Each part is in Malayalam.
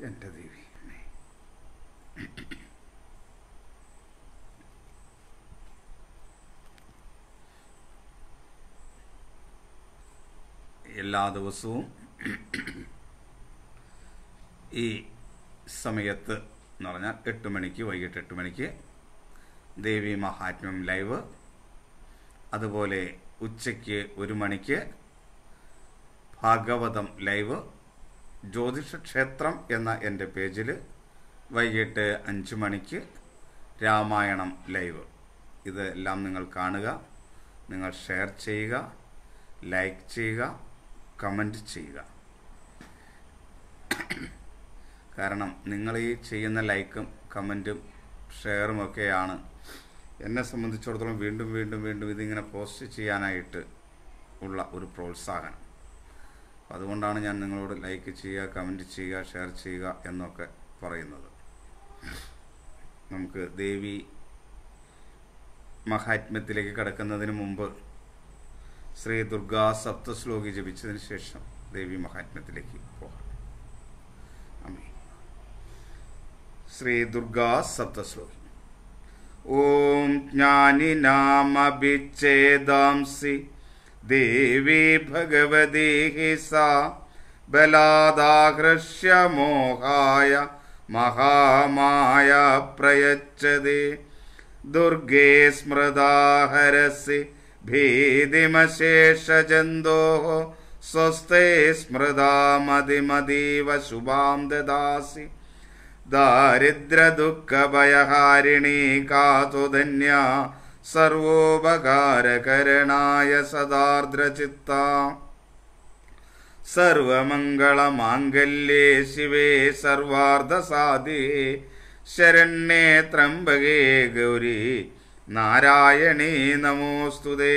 എൻ്റെ ദേവി അമ്മേ. എല്ലാ ദിവസവും ഈ സമയത്ത് എന്ന് പറഞ്ഞാൽ എട്ട് മണിക്ക് വൈകിട്ട് എട്ട് മണിക്ക് ദേവി മഹാത്മ്യം ലൈവ് അതുപോലെ ഉച്ചയ്ക്ക് ഒരു മണിക്ക് ഭാഗവതം ലൈവ് ജ്യോതിഷ ക്ഷേത്രം എന്ന എൻ്റെ പേജിൽ വൈകിട്ട് അഞ്ച് മണിക്ക് രാമായണം ലൈവ് ഇതെല്ലാം നിങ്ങൾ കാണുക നിങ്ങൾ ഷെയർ ചെയ്യുക ലൈക്ക് ചെയ്യുക കമൻറ്റ് ചെയ്യുക കാരണം നിങ്ങൾ ഈ ചെയ്യുന്ന ലൈക്കും കമൻറ്റും ഷെയറും ഒക്കെയാണ് എന്നെ സംബന്ധിച്ചിടത്തോളം വീണ്ടും വീണ്ടും വീണ്ടും ഇതിങ്ങനെ പോസ്റ്റ് ചെയ്യാനായിട്ട് ഉള്ള ഒരു പ്രോത്സാഹനം അപ്പം അതുകൊണ്ടാണ് ഞാൻ നിങ്ങളോട് ലൈക്ക് ചെയ്യുക കമൻറ്റ് ചെയ്യുക ഷെയർ ചെയ്യുക എന്നൊക്കെ പറയുന്നത് നമുക്ക് ദേവി മഹാത്മ്യത്തിലേക്ക് കടക്കുന്നതിന് മുമ്പ് ശ്രീ ദുർഗാ സപ്തശ്ലോകി ജപിച്ചതിന് ശേഷം ദേവി മഹാത്മ്യത്തിലേക്ക് പോകാം അമ്മേ ശ്രീ ദുർഗാ സപ്തശ്ലോകി ഓം ജ്ഞാനിനാമഭിച്ഛേദാംസി ദേവി ഭഗവതി ഹി സാ ബലാദാഹൃഷ്യ മോഹായ മഹാമായ പ്രയച്ഛതി ദുർഗേ സ്മൃതാഹരസി ഭീതിമശേഷജന്തോ സ്വസ്തേ സ്മൃതാമതിമതീവ ശുഭാം ദദാസി ദാരിദ്ര്യദുഃഖഭയഹാരിണീ കാതുധന്യ സർവോപകാരകരണായ സദാർദ്രചിത്ത സർവമംഗളമാംഗല്യേ ശിവേ സർവാർദ്ധസാധേ ശരണ്യേ ത്രംബകേ ഗൗരി നാരായണീ നമോസ്തുതേ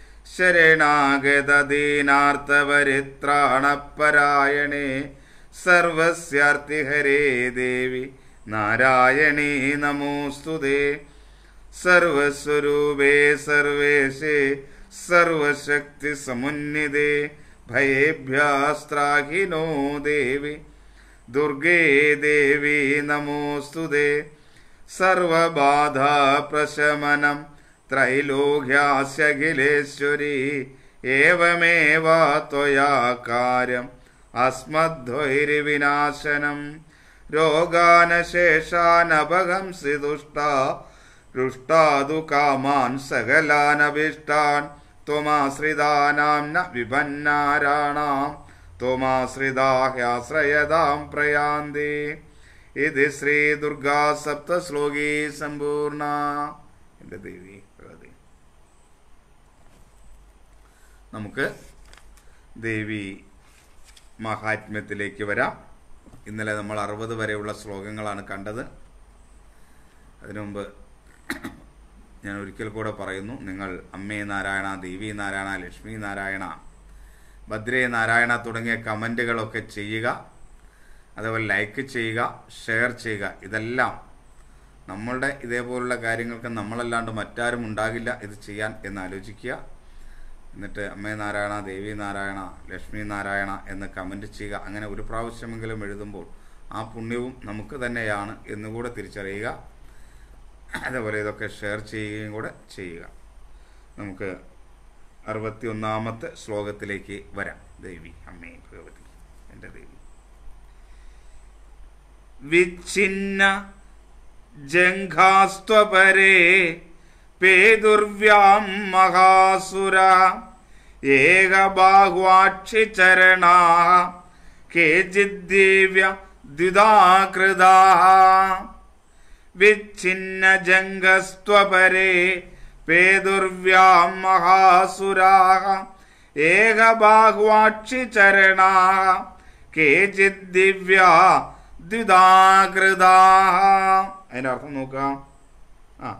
ശരണാഗതദീനാർത്ഥപരിത്രാണപരായണേ സർവസ്യാർത്തിഹരേ ദേവി നാരായണീ നമോസ്തുതേ സർവസ്വരൂപേ സർവേശേ സർവശക്തി സമുന്നിതേ ഭയേഭ്യാസ്ത്രാഹിനോ ദേവി ദുർഗേ ദേവി നമോസ്തുതേ സർവബാധാ പ്രശമനം ത്രൈലോക്യാസ്യഖിലേശ്വരി ഏവമേവ ത്വയാ കാര്യം അസ്മദ്വൈരിവിനാശനം രോഗാനശേഷാനപഹംസി ദുഷ്ട ദുഷ്ടാദു കാമാൻ സകലാനഭീഷ്ടാൻ ത്വമാശ്രിതാനാം ന വിപന്നാരാണാം ത്വമാശ്രിതാഹ്യാശ്രയതാം പ്രയാന്തി ഇത് ശ്രീ ദുർഗാ സപ്തശ്ലോകി സമ്പൂർണ എൻ്റെ ദേവി ഭഗവതി നമുക്ക് ദേവി മഹാത്മ്യത്തിലേക്ക് വരാം ഇന്നലെ നമ്മൾ അറുപത് വരെയുള്ള ശ്ലോകങ്ങളാണ് കണ്ടത് അതിനു മുമ്പ് ഞാൻ ഒരിക്കൽ കൂടെ പറയുന്നു നിങ്ങൾ അമ്മേ നാരായണ ദേവി നാരായണ ലക്ഷ്മി നാരായണ ഭദ്രേ നാരായണ തുടങ്ങിയ കമൻറ്റുകളൊക്കെ ചെയ്യുക അതേപോലെ ലൈക്ക് ചെയ്യുക ഷെയർ ചെയ്യുക ഇതെല്ലാം നമ്മളുടെ ഇതേപോലുള്ള കാര്യങ്ങൾക്ക് നമ്മളല്ലാണ്ട് മറ്റാരും ഉണ്ടാകില്ല ഇത് ചെയ്യാൻ എന്ന് ആലോചിക്കുക എന്നിട്ട് അമ്മേ നാരായണ ദേവി നാരായണ ലക്ഷ്മി നാരായണ എന്ന് കമൻറ്റ് ചെയ്യുക അങ്ങനെ ഒരു പ്രാവശ്യമെങ്കിലും എഴുതുമ്പോൾ ആ പുണ്യവും നമുക്ക് തന്നെയാണ് എന്നുകൂടെ തിരിച്ചറിയുക അതേപോലെ ഇതൊക്കെ ഷെയർ ചെയ്യുകയും കൂടെ ചെയ്യുക നമുക്ക് അറുപത്തി ഒന്നാമത്തെ ശ്ലോകത്തിലേക്ക് വരാം ദേവി അമ്മേ ഭഗവതി എൻ്റെ ദേവി വിച്ഛിന്ന ജംഘാസ്ത്വപരേ പേതുർവ്യാം മഹാസുര ഏകബാഹ്വാക്ഷി ചരണാ കേചിദ്ദിവ്യ ദ്വിതാകൃതാ വിച്ഛിന്ന ജംഗസ്ത്വപരേ പേതുർവ്യാം മഹാസുരാ ഏകബാഹ്വാക്ഷി ചരണാ കേചിദ്ദിവ്യ ദ്വിതാകൃതാ അതിന്റെ അർത്ഥം നോക്കാം ആ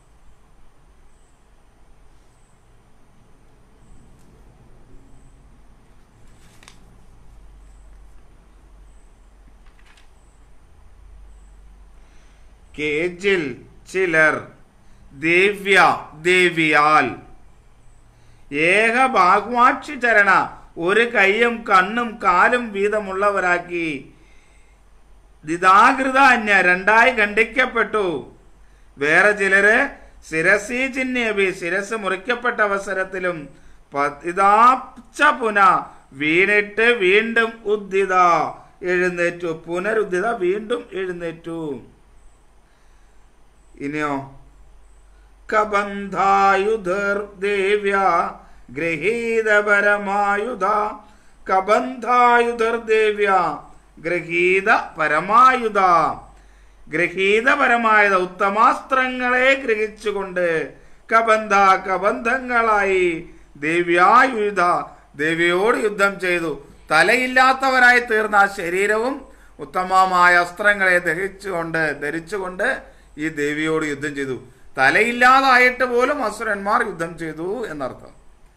കേജിൽ ചിലർ ദിവ്യ ദേവിയാൽ ഏക ഭാഗ്വാക്ഷി ചരണ ഒരു കൈയും കണ്ണും കാലും വീതമുള്ളവരാക്കി ദിതാകൃത അന്യ രണ്ടായി ഖണ്ഡിക്കപ്പെട്ടു വേറെ ചിലര് ശിരസി ചിഹ്നബി ശിരസ് മുറിക്കപ്പെട്ട അവസരത്തിലും പതിതാപ്ച പുന വീണിട്ട് വീണ്ടും ഉദ്ധിത എഴുന്നേറ്റു പുനരുദ്ധിത വീണ്ടും എഴുന്നേറ്റു ഇനിയോ കബന്ധായുധർ ദേവ്യ ഗൃഹീതപരമായുധ കബന്ധായുധർ ദേവ്യ ഗൃഹീത പരമായുധ ഗ്രഹീതപരമായത് ഉത്തമാസ്ത്രങ്ങളെ ഗ്രഹിച്ചുകൊണ്ട് കബന്ധ കബന്ധങ്ങളായി ദേവ്യായുധ ദേവിയോട് യുദ്ധം ചെയ്തു തലയില്ലാത്തവരായി തീർന്ന ആ ശരീരവും ഉത്തമമായ അസ്ത്രങ്ങളെ ധരിച്ചുകൊണ്ട് ധരിച്ചുകൊണ്ട് ഈ ദേവിയോട് യുദ്ധം ചെയ്തു തലയില്ലാതായിട്ട് പോലും അസുരന്മാർ യുദ്ധം ചെയ്തു എന്നർത്ഥം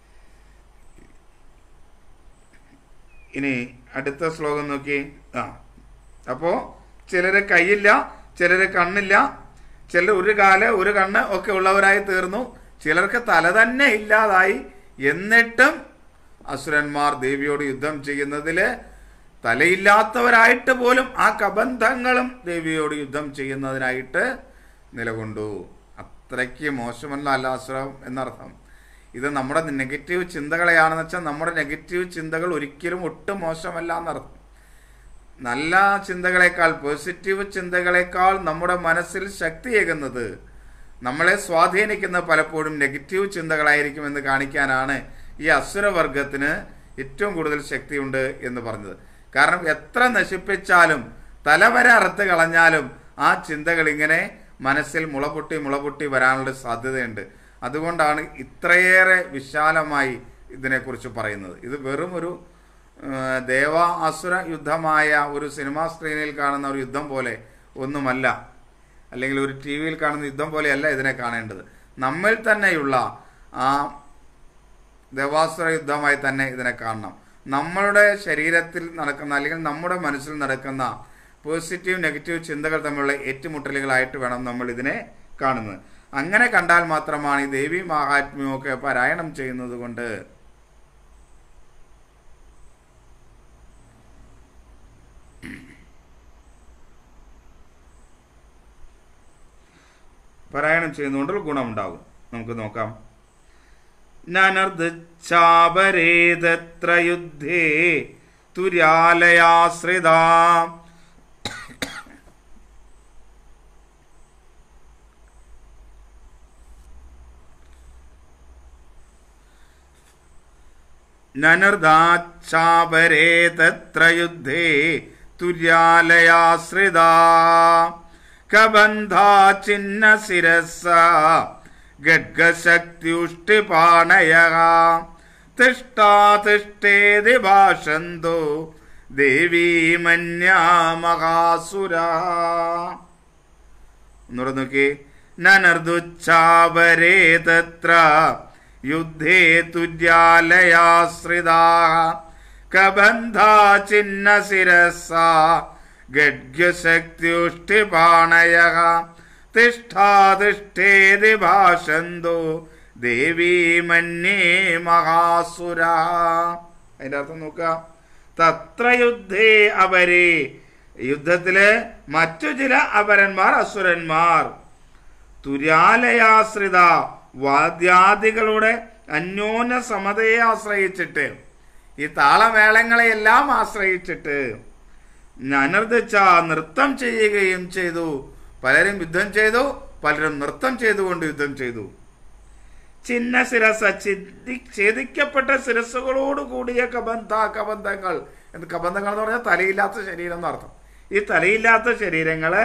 ഇനി അടുത്ത ശ്ലോകം നോക്കി ആ അപ്പോ ചിലര് കൈയില്ല ചിലര് കണ്ണില്ല ചിലർ ഒരു കാല് ഒരു കണ്ണ് ഒക്കെ ഉള്ളവരായി തീർന്നു ചിലർക്ക് തല തന്നെ ഇല്ലാതായി എന്നിട്ടും അസുരന്മാർ ദേവിയോട് യുദ്ധം ചെയ്യുന്നതില് തലയില്ലാത്തവരായിട്ട് പോലും ആ കബന്ധങ്ങളും ദേവിയോട് യുദ്ധം ചെയ്യുന്നതിനായിട്ട് നിലകൊണ്ടു അത്രയ്ക്ക് മോശമല്ല അല്ല അസുരം എന്നർത്ഥം ഇത് നമ്മുടെ നെഗറ്റീവ് ചിന്തകളെയാണെന്ന് വെച്ചാൽ നമ്മുടെ നെഗറ്റീവ് ചിന്തകൾ ഒരിക്കലും ഒട്ടും മോശമല്ല എന്നർത്ഥം നല്ല ചിന്തകളെക്കാൾ പോസിറ്റീവ് ചിന്തകളെക്കാൾ നമ്മുടെ മനസ്സിൽ ശക്തിയേകുന്നത് നമ്മളെ സ്വാധീനിക്കുന്ന പലപ്പോഴും നെഗറ്റീവ് ചിന്തകളായിരിക്കുമെന്ന് കാണിക്കാനാണ് ഈ അസുരവർഗത്തിന് ഏറ്റവും കൂടുതൽ ശക്തിയുണ്ട് എന്ന് പറഞ്ഞത് കാരണം എത്ര നശിപ്പിച്ചാലും തലവര അറുത്ത് കളഞ്ഞാലും ആ ചിന്തകൾ ഇങ്ങനെ മനസ്സിൽ മുളപൊട്ടി മുളപൊട്ടി വരാനുള്ള സാധ്യതയുണ്ട് അതുകൊണ്ടാണ് ഇത്രയേറെ വിശാലമായി ഇതിനെക്കുറിച്ച് പറയുന്നത് ഇത് വെറും ഒരു ആ, ദേവ അസുര യുദ്ധമായ ഒരു സിനിമാ സ്ക്രീനിൽ കാണുന്ന ഒരു യുദ്ധം പോലെ ഒന്നുമല്ല അല്ലെങ്കിൽ ഒരു ടി വിയിൽ കാണുന്ന യുദ്ധം പോലെയല്ല ഇതിനെ കാണേണ്ടത് നമ്മിൽ തന്നെയുള്ള ആ ദേവാസുര യുദ്ധമായി തന്നെ ഇതിനെ കാണണം നമ്മളുടെ ശരീരത്തിൽ നടക്കുന്ന അല്ലെങ്കിൽ നമ്മുടെ മനസ്സിൽ നടക്കുന്ന പോസിറ്റീവ് നെഗറ്റീവ് ചിന്തകൾ തമ്മിലുള്ള ഏറ്റുമുട്ടലുകളായിട്ട് വേണം നമ്മൾ ഇതിനെ കാണുന്നത് അങ്ങനെ കണ്ടാൽ മാത്രമാണ് ഈ ദേവി മഹാത്മ്യമൊക്കെ പാരായണം ചെയ്യുന്നത് കൊണ്ട് പാരായണം ചെയ്യുന്നതുകൊണ്ട് ഗുണമുണ്ടാകും നമുക്ക് നോക്കാം നനർദ്ദാപരേതത്ര യുദ്ധേ തുര്യാലയാശ്രിത നനർദാച്ചാപരേ തത്ര യുദ്ധേ തുര്യാലയാശ്രിത കബന്ധാ ചിന്ന ശിരസ ഗഡ്ഗശക്തിയുഷ്ടിപാണയ തിഷ്ടാതിഷ്ഠേതി ഭാഷന്തോ ദേവീ മന്യാമഹാസുര ഒന്നുകൂടെ നോക്കി നനർദുച്ചാപരേ തത്ര യുദ്ധേ തുര്യാലയാശ്രിതാ കബന്ധാ ചിന്ന ശിരസ ഗഡ്ഗശക്തിയുഷ്ടിപാണയ തിഷ്ഠാതിഷ്ഠേതി ഭാഷന്തോ ദേവീ മന്യേ മഹാസുര അതിന്റെ അർത്ഥം നോക്കുക തത്ര യുദ്ധേ അവരെ യുദ്ധത്തില് മറ്റു ചില അപരന്മാർ അസുരന്മാർ തുര്യാലയാശ്രിത വാദ്യാദികളുടെ അന്യോന്യ സമതയെ ആശ്രയിച്ചിട്ട് ഈ താളമേളങ്ങളെയെല്ലാം ആശ്രയിച്ചിട്ട് അനർദ്ദിച്ച നൃത്തം ചെയ്യുകയും ചെയ്തു പലരും യുദ്ധം ചെയ്തു പലരും നൃത്തം ചെയ്തുകൊണ്ട് യുദ്ധം ചെയ്തു ചിന്ന ശിരസ ചിന്തി ഛേദിക്കപ്പെട്ട ശിരസ്സുകളോട് കൂടിയ കബന്ധ കബന്ധങ്ങൾ എന്ന് കബന്ധങ്ങൾ എന്ന് പറഞ്ഞാൽ തലയില്ലാത്ത ശരീരം എന്നർത്ഥം ഈ തലയില്ലാത്ത ശരീരങ്ങളെ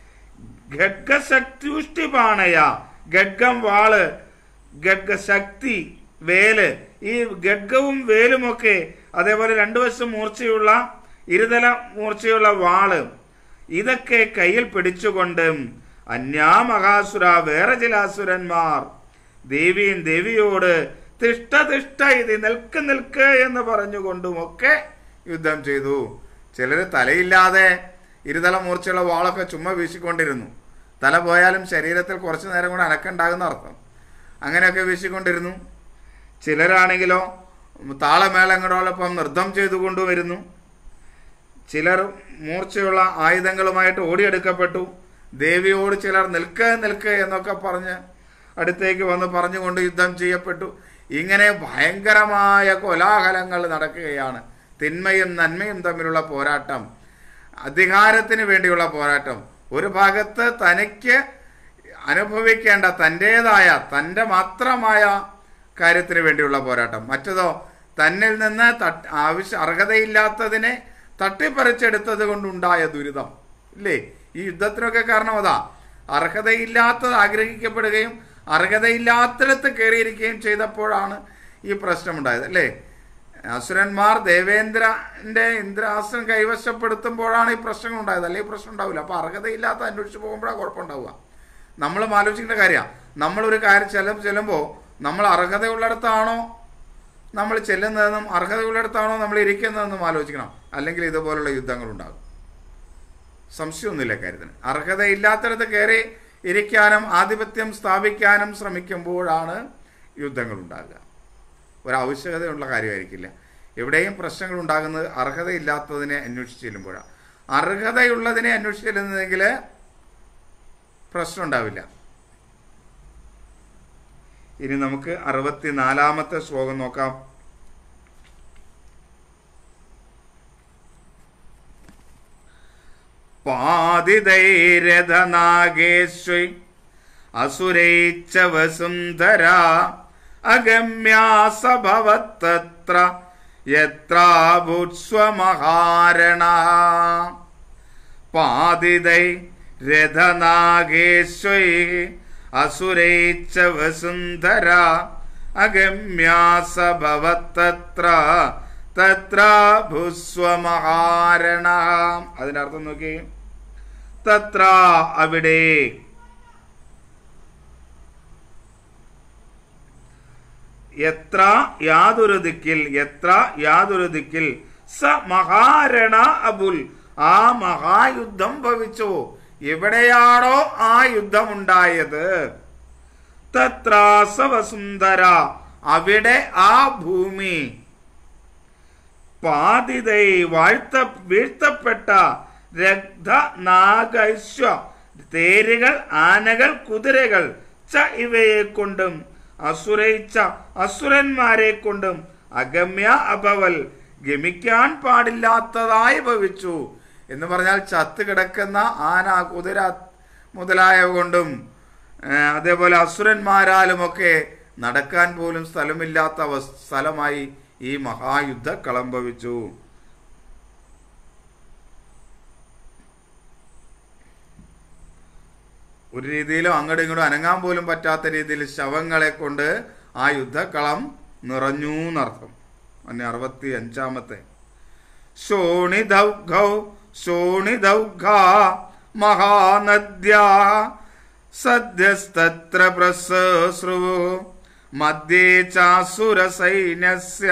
ഖഡ്ഗശക്തിയുഷ്ടിപാണയ ഖഡ്ഗം വാള് ഖഡ്ഗശക്തി വേല് ഈ ഖഡ്ഗവും വേലുമൊക്കെ അതേപോലെ രണ്ടു വശം മൂർച്ചയുള്ള ഇരുതല മൂർച്ചയുള്ള വാള് ഇതൊക്കെ കയ്യിൽ പിടിച്ചുകൊണ്ട് അന്യാമഹാസുര വേറെ ചില അസുരന്മാർ ദേവിയും ദേവിയോട് തിഷ്ട തിഷ്ട ഇത് നിൽക്ക് നിൽക്ക് എന്ന് പറഞ്ഞുകൊണ്ടുമൊക്കെ യുദ്ധം ചെയ്തു ചിലര് തലയില്ലാതെ ഇരുതല മൂർച്ചയുള്ള വാളൊക്കെ ചുമ്മാ വീശിക്കൊണ്ടിരുന്നു തല പോയാലും ശരീരത്തിൽ കുറച്ചു നേരം കൂടെ അനക്കുണ്ടാകുന്ന അർത്ഥം അങ്ങനെയൊക്കെ വീശിക്കൊണ്ടിരുന്നു ചിലരാണെങ്കിലോ താളമേളങ്ങളോടൊപ്പം നൃത്തം ചെയ്തുകൊണ്ടുവരുന്നു ചിലർ മൂർച്ചയുള്ള ആയുധങ്ങളുമായിട്ട് ഓടിയെടുക്കപ്പെട്ടു ദേവിയോട് ചിലർ നിൽക്കുക നിൽക്കുക എന്നൊക്കെ പറഞ്ഞ് അടുത്തേക്ക് വന്ന് പറഞ്ഞുകൊണ്ട് യുദ്ധം ചെയ്യപ്പെട്ടു ഇങ്ങനെ ഭയങ്കരമായ കോലാഹലങ്ങൾ നടക്കുകയാണ് തിന്മയും നന്മയും തമ്മിലുള്ള പോരാട്ടം അധികാരത്തിന് വേണ്ടിയുള്ള പോരാട്ടം ഒരു ഭാഗത്ത് തനിക്ക് അനുഭവിക്കേണ്ട തൻ്റേതായ തൻ്റെ മാത്രമായ കാര്യത്തിന് വേണ്ടിയുള്ള പോരാട്ടം മറ്റതോ തന്നിൽ നിന്ന് തട്ട് ആവശ്യ അർഹതയില്ലാത്തതിനെ തട്ടിപ്പറിച്ചെടുത്തത് കൊണ്ടുണ്ടായ ദുരിതം ഇല്ലേ ഈ യുദ്ധത്തിനൊക്കെ കാരണം അതാ അർഹതയില്ലാത്തത് ആഗ്രഹിക്കപ്പെടുകയും അർഹതയില്ലാത്തിടത്ത് കയറിയിരിക്കുകയും ചെയ്തപ്പോഴാണ് ഈ പ്രശ്നമുണ്ടായത് അല്ലേ അസുരന്മാർ ദേവേന്ദ്രന്റെ ഇന്ദ്രാസനം കൈവശപ്പെടുത്തുമ്പോഴാണ് ഈ പ്രശ്നങ്ങൾ ഉണ്ടായത് അല്ലെങ്കിൽ പ്രശ്നം ഉണ്ടാവില്ല അപ്പൊ അർഹതയില്ലാത്ത അന്വേഷിച്ച് പോകുമ്പോഴാണ് കുഴപ്പമുണ്ടാവുക നമ്മളും ആലോചിക്കേണ്ട കാര്യമാണ് നമ്മളൊരു കാര്യം ചെല്ലും ചെല്ലുമ്പോൾ നമ്മൾ അർഹതയുള്ളിടത്താണോ നമ്മൾ ചെല്ലുന്നതെന്നും അർഹതയുള്ളിടത്താണോ നമ്മൾ ഇരിക്കുന്നതെന്നും ആലോചിക്കണം അല്ലെങ്കിൽ ഇതുപോലുള്ള യുദ്ധങ്ങൾ ഉണ്ടാകും സംശയമൊന്നുമില്ല കാര്യത്തിന് അർഹതയില്ലാത്തിടത്ത് കയറി ഇരിക്കാനും ആധിപത്യം സ്ഥാപിക്കാനും ശ്രമിക്കുമ്പോഴാണ് യുദ്ധങ്ങൾ ഉണ്ടാകുക ഒരാവശ്യകതയുള്ള കാര്യമായിരിക്കില്ല എവിടെയും പ്രശ്നങ്ങൾ ഉണ്ടാകുന്നത് അർഹതയില്ലാത്തതിനെ അന്വേഷിച്ച് ചെല്ലുമ്പോഴാണ് അർഹതയുള്ളതിനെ അന്വേഷിച്ച് ചെല്ലുന്നതെങ്കിൽ പ്രശ്നം ഉണ്ടാവില്ല ഇനി നമുക്ക് അറുപത്തിനാലാമത്തെ ശ്ലോകം നോക്കാം പാതിതൈരഥനാഗേശ്വൈ അസുരൈച്ച വസുന്ധര അഗമ്യാസഭവത്തത്ര യത്രാഭുത്സ്വമഹാരണ പാതിതൈ രഥനാഗേശ്വൈ അസുരൈച്ച വസുന്ധര അഗമ്യാസഭവത്തത്ര തത്ര ഭുസ്വമഹാരണ അതിനർത്ഥം നോക്കി തത്ര അവിടെ എത്ര യാതൊരു ദിക്കിൽ എത്ര യാതൊരു ദിക്കിൽ സ മഹാരണ അബുൽ ആ മഹായുദ്ധം ഭവിച്ചു എവിടെയാണോ ആ യുദ്ധമുണ്ടായത് തത്രാസവസുന്ധര അവിടെ ആ ഭൂമി പാതിതൈ വാഴ്ത്ത വീഴ്ത്തപ്പെട്ട രക്തനാഗൈശ്വ തേരുകൾ ആനകൾ കുതിരകൾ ച ഇവയെ കൊണ്ടും അസുരയിച്ച അസുരന്മാരെ കൊണ്ടും അഗമ്യ അഭവൽ ഗമിക്കാൻ പാടില്ലാത്തതായി ഭവിച്ചു എന്ന് പറഞ്ഞാൽ ചത്ത് കിടക്കുന്ന ആന കുതിര മുതലായവ കൊണ്ടും ഏഹ്, അതേപോലെ അസുരന്മാരാലുമൊക്കെ നടക്കാൻ പോലും സ്ഥലമില്ലാത്ത അവസ്- സ്ഥലമായി ഈ മഹായുദ്ധ കളം ഭവിച്ചു ഒരു രീതിയിലും അങ്ങോട്ടും ഇങ്ങോട്ടും അനങ്ങാൻ പോലും പറ്റാത്ത രീതിയിൽ ശവങ്ങളെ കൊണ്ട് ആ യുദ്ധക്കളം നിറഞ്ഞു എന്നർത്ഥം അന്നെ അറുപത്തി അഞ്ചാമത്തെ ശോണിദൗഘൗ ശോണിദൗഘ മഹാനദ്യാ സദ്യസ്തത്ര പ്രസശ്രുവു മധ്യേ ചാസുരസൈന്യസ്യ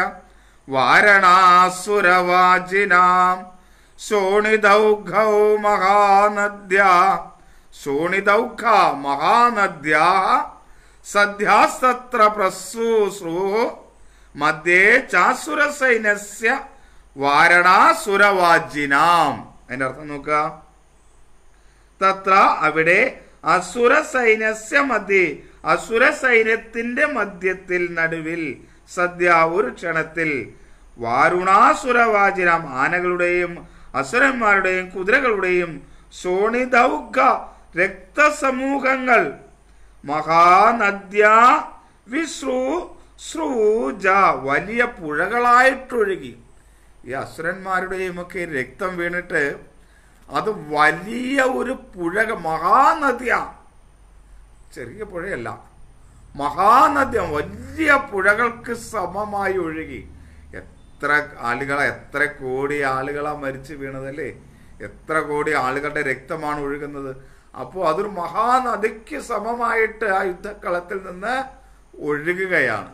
വാരണാസുരവാജിനാം ശോണിദൗഘൗ മഹാനദ്യാ ശോണിദൗഘ മഹാനദ്യാ സദ്യാസ്തത്ര പ്രസൂശ്രു മധ്യേ ചാസുരസൈന്യസ്യ വാരണാസുരവാജിനാം അതിന്റെ അർത്ഥം നോക്കുക തത്ര അവിടെ അസുര സൈന്യസ്യ മധ്യേ അസുര സൈന്യത്തിന്റെ മധ്യത്തിൽ നടുവിൽ സദ്യ ഒരു ക്ഷണത്തിൽ വാരുണാസുരവാചിനം ആനകളുടെയും അസുരന്മാരുടെയും കുതിരകളുടെയും ശോണിദൗഘ രക്തസമൂഹങ്ങൾ മഹാനദ്യ വിശ്രു ശ്രൂജ വലിയ പുഴകളായിട്ടൊഴുകി ഈ അസുരന്മാരുടെയും ഒക്കെ രക്തം വീണിട്ട് അത് വലിയ ഒരു പുഴ മഹാനദിയ ചെറിയ പുഴയല്ല മഹാനദ്യം വലിയ പുഴകൾക്ക് സമമായി ഒഴുകി എത്ര ആളുകളെ എത്ര കോടി ആളുകളാ മരിച്ചു വീണതല്ലേ എത്ര കോടി ആളുകളുടെ രക്തമാണ് ഒഴുകുന്നത് അപ്പോൾ അതൊരു മഹാനദിക്ക് സമമായിട്ട് ആ യുദ്ധക്കളത്തിൽ നിന്ന് ഒഴുകുകയാണ്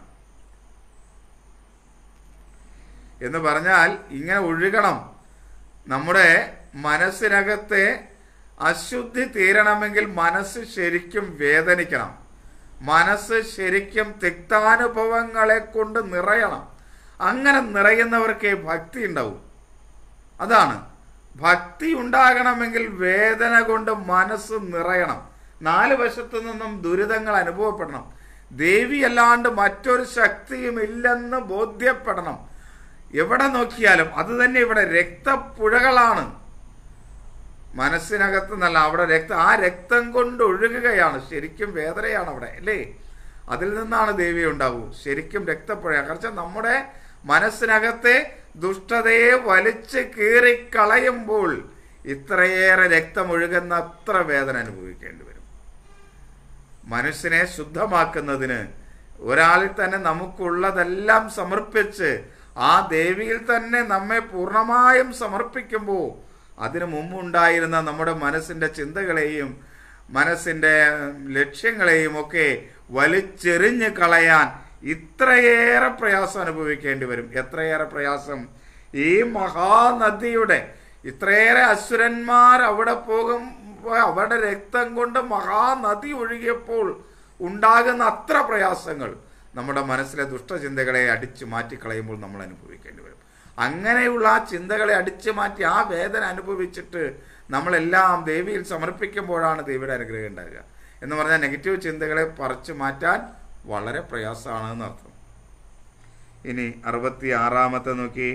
എന്ന് പറഞ്ഞാൽ ഇങ്ങനെ ഒഴുകണം നമ്മുടെ മനസ്സിനകത്തെ അശുദ്ധി തീരണമെങ്കിൽ മനസ്സ് ശരിക്കും വേദനിക്കണം മനസ്സ് ശരിക്കും തിക്താനുഭവങ്ങളെ കൊണ്ട് നിറയണം അങ്ങനെ നിറയുന്നവർക്കേ ഭക്തി ഉണ്ടാവും അതാണ് ഭക്തി ഉണ്ടാകണമെങ്കിൽ വേദന കൊണ്ട് മനസ്സ് നിറയണം നാല് വശത്തു നിന്നും ദുരിതങ്ങൾ അനുഭവപ്പെടണം ദേവി അല്ലാണ്ട് മറ്റൊരു ശക്തിയും ഇല്ലെന്ന് ബോധ്യപ്പെടണം എവിടെ നോക്കിയാലും അത് തന്നെ ഇവിടെ രക്തപ്പുഴകളാണ് മനസ്സിനകത്ത് നല്ല അവിടെ രക്തം ആ രക്തം കൊണ്ട് ഒഴുകുകയാണ് ശരിക്കും വേദനയാണ് അവിടെ അല്ലേ അതിൽ നിന്നാണ് ദേവി ഉണ്ടാവൂ ശരിക്കും രക്തപ്പുഴ കാരണം നമ്മുടെ മനസ്സിനകത്തെ ദുഷ്ടതയെ വലിച്ചു കീറിക്കളയുമ്പോൾ ഇത്രയേറെ രക്തം ഒഴുകുന്ന അത്ര വേദന അനുഭവിക്കേണ്ടി വരും മനുഷ്യനെ ശുദ്ധമാക്കുന്നതിന് ഒരാളിൽ തന്നെ നമുക്കുള്ളതെല്ലാം സമർപ്പിച്ച് ആ ദേവിയിൽ തന്നെ നമ്മെ പൂർണ്ണമായും സമർപ്പിക്കുമ്പോൾ അതിനു മുമ്പുണ്ടായിരുന്ന നമ്മുടെ മനസ്സിന്റെ ചിന്തകളെയും മനസ്സിന്റെ ലക്ഷ്യങ്ങളെയും ഒക്കെ വലിച്ചെറിഞ്ഞ് കളയാൻ ഇത്രയേറെ പ്രയാസം അനുഭവിക്കേണ്ടി വരും എത്രയേറെ പ്രയാസം ഈ മഹാനദിയുടെ ഇത്രയേറെ അസുരന്മാർ അവിടെ പോകും അവരുടെ രക്തം കൊണ്ട് മഹാനദി ഒഴുകിയപ്പോൾ ഉണ്ടാകുന്ന അത്ര പ്രയാസങ്ങൾ നമ്മുടെ മനസ്സിലെ ദുഷ്ടചിന്തകളെ അടിച്ചു മാറ്റിക്കളയുമ്പോൾ നമ്മൾ അനുഭവിക്കേണ്ടി വരും അങ്ങനെയുള്ള ആ ചിന്തകളെ അടിച്ചു മാറ്റി ആ വേദന അനുഭവിച്ചിട്ട് നമ്മളെല്ലാം ദേവിയിൽ സമർപ്പിക്കുമ്പോഴാണ് ദേവിയുടെ അനുഗ്രഹം ഉണ്ടാകുക എന്ന് പറഞ്ഞാൽ നെഗറ്റീവ് ചിന്തകളെ പറിച്ചു മാറ്റാൻ വളരെ പ്രയാസമാണ് എന്നർത്ഥം ഇനി അറുപത്തി ആറാമത്തെ നോക്കി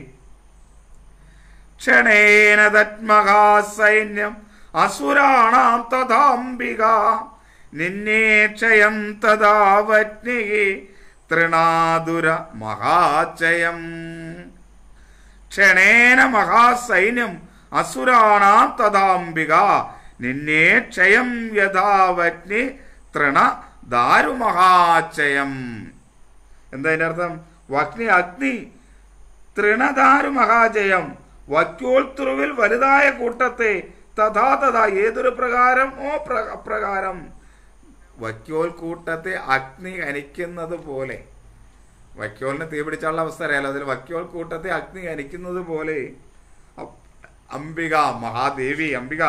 ക്ഷണേന തന്മഹാസൈന്യം അസുരാണാം തഥാംബിക നിന്നേ ക്ഷയം തഥാവജ്ഞി തൃണാതുര മഹാചയം ക്ഷണേന മഹാസൈന്യം അസുരാണാം തഥാംബിക നിന്നേ ക്ഷയം യഥാവജ്ഞി തൃണ ദാരുമഹാചയം എന്താ അതിന്റെ അർത്ഥം വഗ്നി അഗ്നി തൃണദാരു മഹാജയം വക്യോത്രുവിൽ വലുതായ കൂട്ടത്തെ തഥാ തഥാ ഏതൊരു പ്രകാരം ഓ പ്ര- അപ്രകാരം വക്യോൽ കൂട്ടത്തെ അഗ്നി ഹനിക്കുന്നത് പോലെ വക്യോലിന് തീ പിടിച്ചുള്ള അവസ്ഥ അറിയാലോ അതിൽ വക്യോൽ കൂട്ടത്തെ അഗ്നി ഹനിക്കുന്നത് പോലെ അ- അംബിക മഹാദേവി അംബിക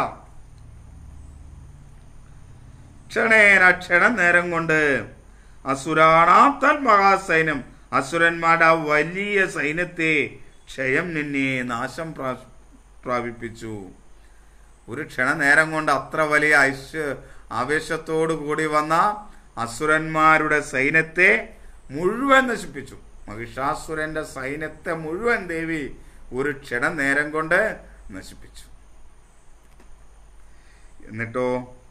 ക്ഷണേന ക്ഷണം നേരം കൊണ്ട് അസുരാണാം തൻ മഹാസൈന്യം അസുരന്മാരുടെ ആ വലിയ സൈന്യത്തെ ക്ഷയം നിന്നെ നാശം പ്രാ- പ്രാപിപ്പിച്ചു ഒരു ക്ഷണനേരം കൊണ്ട് അത്ര വലിയ ഐശ്വ ആവേശത്തോടു കൂടി വന്ന അസുരന്മാരുടെ സൈന്യത്തെ മുഴുവൻ നശിപ്പിച്ചു മഹിഷാസുരന്റെ സൈന്യത്തെ മുഴുവൻ ദേവി ഒരു ക്ഷണനേരം കൊണ്ട് നശിപ്പിച്ചു എന്നിട്ടോ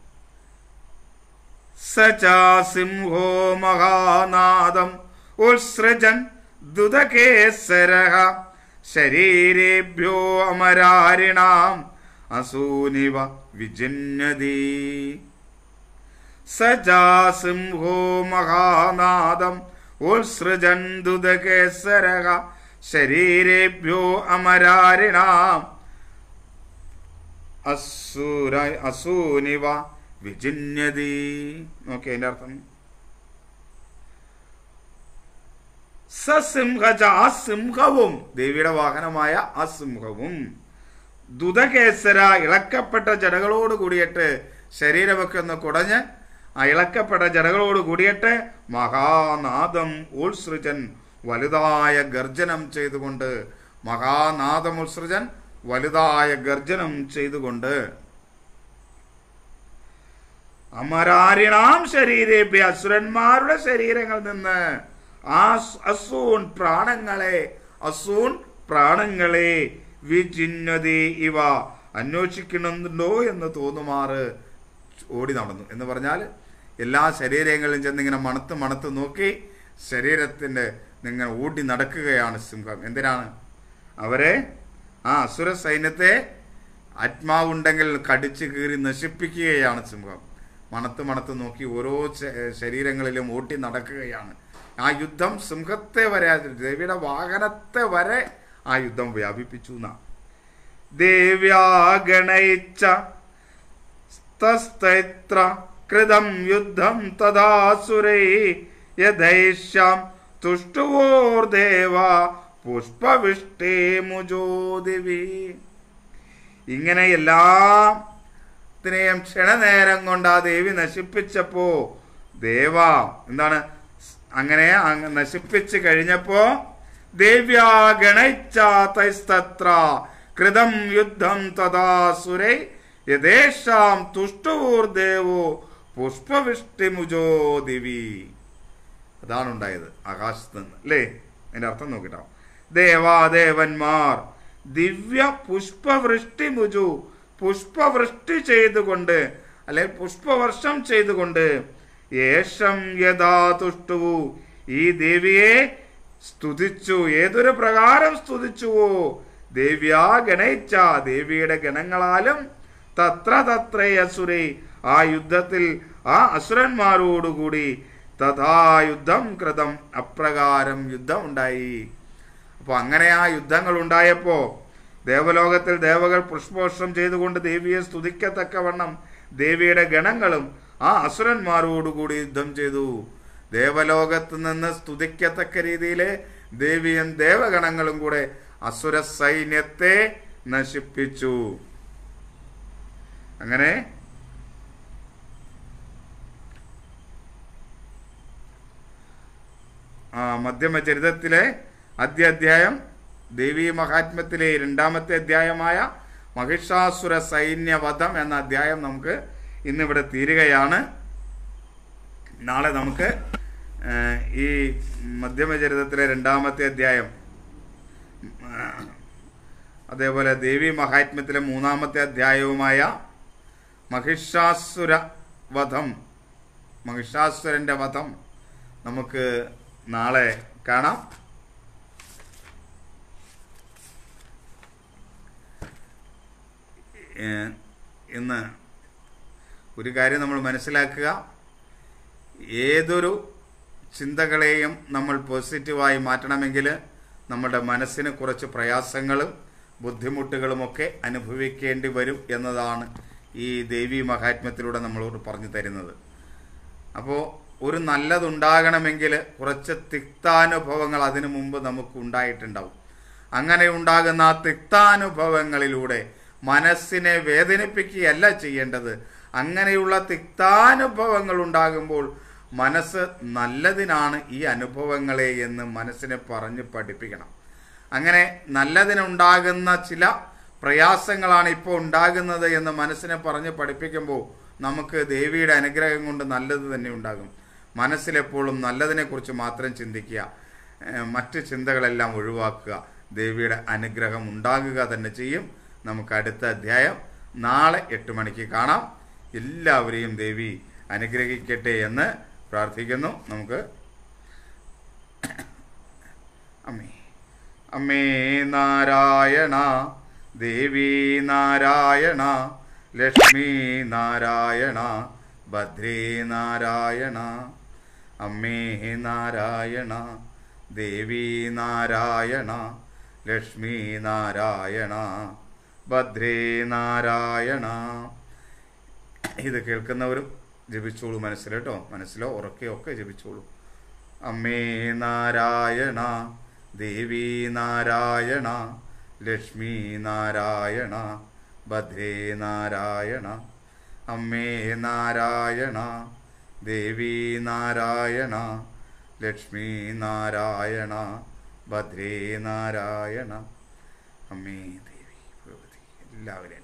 സചാ സിംഹോ മഹാനാദം ഉത്സൃജൻ ദുദകേസരഃ ശരീരേഭ്യോ അമരാരിണാം അസൂനിവ വിജിന്നതി സജാ സിംഹോ മഹാനാദം ഉത്സൃജൻ ദുദകേസരഃ ശരീരേഭ്യോ അമരാരിണാം അസൂര അസൂനിവ വിജിന്യതി നോക്കി അതിന്റെ അർത്ഥം സസിംഹജ ആ സിംഹവും ദേവിയുടെ വാഹനമായ ആ സിംഹവും ദുതകേസര ഇളക്കപ്പെട്ട ജടകളോട് കൂടിയിട്ട് ശരീരമൊക്കെ ഒന്ന് കുടഞ്ഞ് ആ ഇളക്കപ്പെട്ട ജടകളോട് കൂടിയിട്ട് മഹാനാദം ഉത്സൃജൻ വലുതായ ഗർജനം ചെയ്തുകൊണ്ട് മഹാനാദം ഉത്സൃജൻ വലുതായ ഗർജനം ചെയ്തുകൊണ്ട് അമരാരിണാം ശരീരേഭ്യ അസുരന്മാരുടെ ശരീരങ്ങളിൽ നിന്ന് ആ സ് അസൂൺ പ്രാണങ്ങളെ അസൂൺ പ്രാണങ്ങളെ വിചിന്നതി ഇവ അന്വേഷിക്കണമെന്നുണ്ടോ എന്ന് തോന്നുമാറ് ഓടി നടന്നു എന്ന് പറഞ്ഞാൽ എല്ലാ ശരീരങ്ങളിലും ചെന്ന് ഇങ്ങനെ മണത്ത് മണത്ത് നോക്കി ശരീരത്തിന്റെ നിങ്ങൾ ഓടി നടക്കുകയാണ് സിംഹം എന്തിനാണ് അവരെ ആ അസുര സൈന്യത്തെ ആത്മാവുണ്ടെങ്കിൽ കടിച്ചു കീറി നശിപ്പിക്കുകയാണ് സിംഹം മണത്ത് മണത്ത് നോക്കി ഓരോ ശ- ശരീരങ്ങളിലും ഓട്ടി നടക്കുകയാണ് ആ യുദ്ധം സിംഹത്തെ വരെ ആ ദേവിയുടെ വാഹനത്തെ വരെ ആ യുദ്ധം വ്യാപിപ്പിച്ചു എന്നാ ദേവ്യാഗണയിച്ച തസ്തൈത്ര കൃതം യുദ്ധം തദാസുരൈ യഥൈഷ്യാം തുഷ്ടുവോർദേവ പുഷ്പവിഷ്ടേ മുജോദിവി ഇങ്ങനെ എല്ലാത്തിനെയും ക്ഷണനേരം കൊണ്ട് ആ ദേവി നശിപ്പിച്ചപ്പോ ദേവ എന്താണ് അങ്ങനെ അങ്ങ് നശിപ്പിച്ച് കഴിഞ്ഞപ്പോ ദേവ്യാ ഗണയിച്ചാത്തൈസ്തത്ര കൃതം യുദ്ധം തഥാസുരൈ യഥേഷാം തുഷ്ടൂർദേവോ പുഷ്പവിഷ്ടിമുജോ ദിവി അതാണ് ഉണ്ടായത് ആകാശത്ത് നിന്ന് അല്ലേ അതിന്റെ അർത്ഥം നോക്കിട്ടോ ദേവാദേവന്മാർ ദിവ്യ പുഷ്പവൃഷ്ടി മുജു പുഷ്പവൃഷ്ടി ചെയ്തുകൊണ്ട് അല്ലെ പുഷ്പവർഷം ചെയ്തുകൊണ്ട് യേശം യഥാ തുഷ്ടുവു ഈ ദേവിയെ സ്തുതിച്ചു ഏതൊരു പ്രകാരം സ്തുതിച്ചുവോ ദേവ്യാ ഗണയിച്ച ദേവിയുടെ ഗണങ്ങളാലും തത്ര തത്രേ അസുരേ ആ യുദ്ധത്തിൽ ആ അസുരന്മാരോടുകൂടി തഥാ യുദ്ധം കൃതം അപ്രകാരം യുദ്ധം ഉണ്ടായി അപ്പോൾ അങ്ങനെ ആ യുദ്ധങ്ങൾ ഉണ്ടായപ്പോ ദേവലോകത്തിൽ ദേവകൾ പുഷ്പവർഷം ചെയ്തുകൊണ്ട് ദേവിയെ സ്തുതിക്കത്തക്കവണ്ണം ദേവിയുടെ ഗണങ്ങളും ആ അസുരന്മാരോടുകൂടി യുദ്ധം ചെയ്തു ദേവലോകത്ത് നിന്ന് സ്തുതിക്കത്തക്ക രീതിയിൽ ദേവിയും ദേവഗണങ്ങളും കൂടെ അസുര സൈന്യത്തെ നശിപ്പിച്ചു അങ്ങനെ ആ മധ്യമചരിതത്തിലെ ആദ്യ അധ്യായം ദേവി മഹാത്മ്യത്തിലെ രണ്ടാമത്തെ അധ്യായമായ മഹിഷാസുര സൈന്യവധം എന്ന അധ്യായം നമുക്ക് ഇന്നിവിടെ തീരുകയാണ് നാളെ നമുക്ക് ആ, ഈ മധ്യമചരിതത്തിലെ രണ്ടാമത്തെ അധ്യായം ആ, അതേപോലെ ദേവി മഹാത്മ്യത്തിലെ മൂന്നാമത്തെ അധ്യായവുമായ മഹിഷാസുര വധം മഹിഷാസുരന്റെ വധം നമുക്ക് നാളെ കാണാം ഏഹ് ഇന്ന് ഒരു കാര്യം നമ്മൾ മനസ്സിലാക്കുക ഏതൊരു ചിന്തകളെയും നമ്മൾ പോസിറ്റീവായി മാറ്റണമെങ്കിൽ നമ്മുടെ മനസ്സിന് കുറച്ച് പ്രയാസങ്ങളും ബുദ്ധിമുട്ടുകളുമൊക്കെ അനുഭവിക്കേണ്ടി വരും എന്നതാണ് ഈ ദേവി മഹാത്മ്യത്തിലൂടെ നമ്മളോട് പറഞ്ഞു തരുന്നത് അപ്പോൾ ഒരു നല്ലതുണ്ടാകണമെങ്കിൽ കുറച്ച് തിക്താനുഭവങ്ങൾ അതിനു മുമ്പ് നമുക്ക് ഉണ്ടായിട്ടുണ്ടാവും അങ്ങനെ ഉണ്ടാകുന്ന ആ തിക്താനുഭവങ്ങളിലൂടെ മനസ്സിനെ വേദനിപ്പിക്കുകയല്ല ചെയ്യേണ്ടത് അങ്ങനെയുള്ള തിക്താനുഭവങ്ങൾ ഉണ്ടാകുമ്പോൾ മനസ്സ് നല്ലതിനാണ് ഈ അനുഭവങ്ങളെ എന്ന് മനസ്സിനെ പറഞ്ഞ് പഠിപ്പിക്കണം അങ്ങനെ നല്ലതിനുണ്ടാകുന്ന ചില പ്രയാസങ്ങളാണ് ഇപ്പോൾ ഉണ്ടാകുന്നത് എന്ന് മനസ്സിനെ പറഞ്ഞ് പഠിപ്പിക്കുമ്പോൾ നമുക്ക് ദേവിയുടെ അനുഗ്രഹം കൊണ്ട് നല്ലത് തന്നെ ഉണ്ടാകും മനസ്സിലെപ്പോഴും നല്ലതിനെക്കുറിച്ച് മാത്രം ചിന്തിക്കുക ഏഹ് മറ്റ് ചിന്തകളെല്ലാം ഒഴിവാക്കുക ദേവിയുടെ അനുഗ്രഹം ഉണ്ടാകുക തന്നെ ചെയ്യും നമുക്ക് അടുത്ത അധ്യായം നാളെ എട്ട് മണിക്ക് കാണാം എല്ലാവരെയും ദേവി അനുഗ്രഹിക്കട്ടെ എന്ന് പ്രാർത്ഥിക്കുന്നു നമുക്ക് അമ്മേ അമ്മേ നാരായണ ദേവി നാരായണ ലക്ഷ്മി നാരായണ ഭദ്രേ നാരായണ അമ്മേ നാരായണ ദേവി നാരായണ ലക്ഷ്മി നാരായണ ഭദ്രേ നാരായണ ഇത് കേൾക്കുന്നവരും ജപിച്ചോളൂ മനസ്സിൽ കേട്ടോ മനസ്സിലോ ഉറക്കെയോ ഒക്കെ ജപിച്ചോളൂ അമ്മേ നാരായണ ദേവി നാരായണ ലക്ഷ്മി നാരായണ ഭദ്രേ നാരായണ അമ്മേ നാരായണ ദേവി നാരായണ ലക്ഷ്മി നാരായണ ഭദ്രേ നാരായണ അമ്മേ ദേവി ഭഗവതി എല്ലാവരെയും